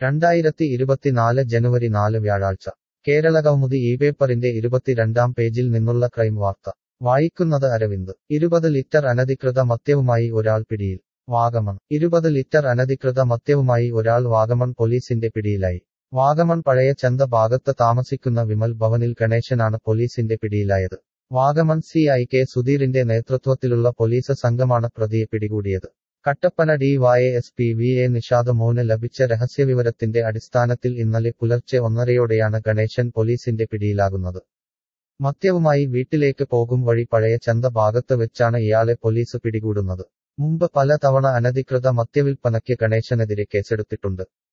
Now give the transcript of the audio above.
രണ്ടായിരത്തി ഇരുപത്തിനാല് ജനുവരി നാല് വ്യാഴാഴ്ച കേരള കൗമുദി ഈ പേപ്പറിന്റെ ഇരുപത്തിരണ്ടാം പേജിൽ നിന്നുള്ള ക്രൈം വാർത്ത വായിക്കുന്നത് അരവിന്ദ് ഇരുപത് ലിറ്റർ അനധികൃത മദ്യവുമായി ഒരാൾ പിടിയിൽ വാഗമൺ ഇരുപത് ലിറ്റർ അനധികൃത മദ്യവുമായി ഒരാൾ വാഗമൺ പോലീസിന്റെ പിടിയിലായി വാഗമൺ പഴയ ചന്ത ഭാഗത്ത് താമസിക്കുന്ന വിമൽ ഭവനിൽ ഗണേശനാണ് പോലീസിന്റെ പിടിയിലായത് വാഗമൺ സി ഐ കെ സുധീറിന്റെ നേതൃത്വത്തിലുള്ള പോലീസ് സംഘമാണ് പ്രതിയെ പിടികൂടിയത് Kattappana D Y S P V A Nishad മോന് ലഭിച്ച രഹസ്യവിവരത്തിന്റെ അടിസ്ഥാനത്തിൽ ഇന്നലെ പുലർച്ചെ ഒന്നരയോടെയാണ് ഗണേശൻ പോലീസിന്റെ പിടിയിലാകുന്നത് മദ്യവുമായി വീട്ടിലേക്ക് പോകും വഴി പഴയ ചന്ത ഭാഗത്ത് വെച്ചാണ് ഇയാളെ പോലീസ് പിടികൂടുന്നത് മുമ്പ് പല തവണ അനധികൃത മദ്യവിൽപ്പനയ്ക്ക് ഗണേശനെതിരെ കേസെടുത്തിട്ടുണ്ട്